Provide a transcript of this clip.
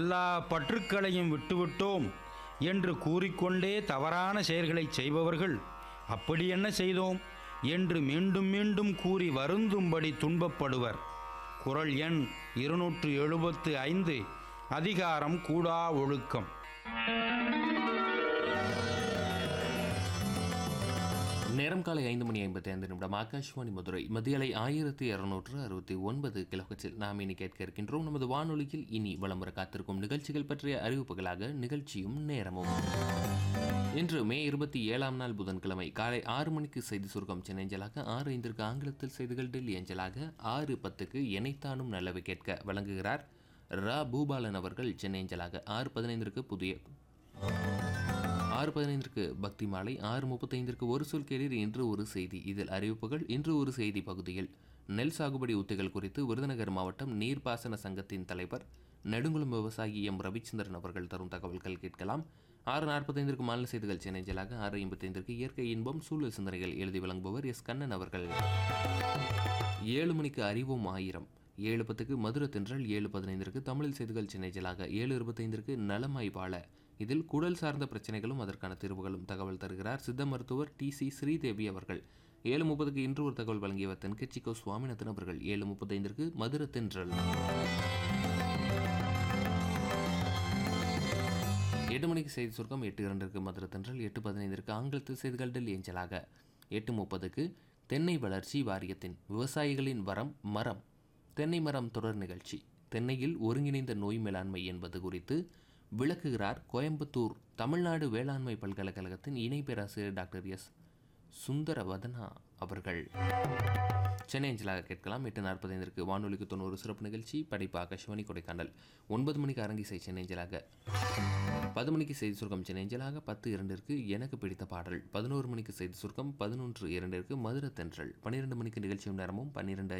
எல்லா பற்றுக்களையும் விட்டுவிட்டோம் என்று கூறிக்கொண்டே தவறான செயல்களை செய்பவர்கள் அப்படி என்ன செய்தோம் என்று மீண்டும் மீண்டும் கூறி வருந்தும்படி துன்பப்படுவர் குறள் எண் இருநூற்று எழுபத்து ஐந்து அதிகாரம் கூடா ஒழுக்கம் நேரம் காலை ஐந்து மணி ஐம்பத்தி ஐந்து நிமிடம் ஆகாஷ்வாணி மதுரை மதியலை ஆயிரத்தி இருநூற்று அறுபத்தி ஒன்பது கிலோகச்சில் நாம் இனி கேட்க இருக்கின்றோம் நமது வானொலியில் இனி வலம் வர காத்திருக்கும் நிகழ்ச்சிகள் பற்றிய அறிவிப்புகளாக நிகழ்ச்சியும் நேரமும் இன்று மே இருபத்தி ஏழாம் நாள் புதன்கிழமை காலை ஆறு மணிக்கு செய்தி சுருக்கம் சென்னைஞ்சலாக ஆறு ஐந்திற்கு ஆங்கிலத்தில் செய்திகள் டெல்லி அஞ்சலாக ஆறு பத்துக்கு எனைத்தானும் நல்லவை கேட்க வழங்குகிறார் ரா பூபாலன் அவர்கள் சென்னைஞ்சலாக ஆறு பதினைந்திற்கு புதிய ஆறு பதினைந்திற்கு பக்தி மாலை ஆறு முப்பத்தைந்திற்கு ஒரு சொல் கேளீர் இன்று ஒரு செய்தி இதில் அறிவிப்புகள் இன்று ஒரு செய்தி பகுதியில் நெல் சாகுபடி உத்திகள் குறித்து விருதுநகர் மாவட்டம் நீர்ப்பாசன சங்கத்தின் தலைவர் நெடுங்குளம் விவசாயி எம் ரவிச்சந்திரன் அவர்கள் தரும் தகவல்கள் கேட்கலாம் ஆறு நாற்பத்தைந்திற்கு மாநில செய்திகள் சென்னை ஜலாக ஆறு ஐம்பத்தைந்திற்கு இயற்கை இன்பம் சூழல் சிந்தனைகள் எழுதி வழங்குபவர் எஸ் கண்ணன் அவர்கள் ஏழு மணிக்கு அறிவோம் ஆயிரம் ஏழு பத்துக்கு மதுரை தென்றல் ஏழு பதினைந்திற்கு தமிழில் செய்திகள் சென்னை ஜலாக ஏழு இருபத்தைந்திற்கு நலமாய் வாழ இதில் குடல் சார்ந்த பிரச்சனைகளும் அதற்கான தீர்வுகளும் தகவல் தருகிறார் சித்த மருத்துவர் டி சி ஸ்ரீதேவி அவர்கள் ஏழு முப்பதுக்கு இன்று ஒரு தகவல் வழங்கியவர் தென்கட்சிக்கோ சுவாமிநாதன் அவர்கள் ஏழு முப்பத்தைந்திற்கு மதுரை தென்றல் எட்டு மணிக்கு செய்தி சுருக்கம் எட்டு இரண்டிற்கு மதுரை தென்றல் எட்டு பதினைந்திற்கு ஆங்கிலத்தில் செய்திகள் டெல்லி ஏஞ்சலாக எட்டு முப்பதுக்கு தென்னை வளர்ச்சி வாரியத்தின் விவசாயிகளின் வரம் மரம் தென்னை மரம் தொடர் நிகழ்ச்சி தென்னையில் ஒருங்கிணைந்த நோய் மேலாண்மை என்பது குறித்து விளக்குகிறார் கோயம்புத்தூர் தமிழ்நாடு வேளாண்மை பல்கலைக்கழகத்தின் இணை பேராசிரியர் டாக்டர் எஸ் சுந்தரவதனா அவர்கள் சென்னை அஞ்சலாக கேட்கலாம் எட்டு நாற்பத்தைந்திற்கு வானொலிக்கு தொண்ணூறு சிறப்பு நிகழ்ச்சி படைப்பு ஆகாஷ்வாணி கொடைக்கானல் ஒன்பது மணிக்கு அரங்கிசை சென்னை அஞ்சலாக பத்து மணிக்கு செய்தி சுருக்கம் சென்னை அஞ்சலாக பத்து இரண்டிற்கு எனக்கு பிடித்த பாடல் பதினோரு மணிக்கு செய்தி சுருக்கம் பதினொன்று இரண்டிற்கு மதுரை தென்றல் பன்னிரெண்டு மணிக்கு நிகழ்ச்சியும் நேரமும் பன்னிரெண்டு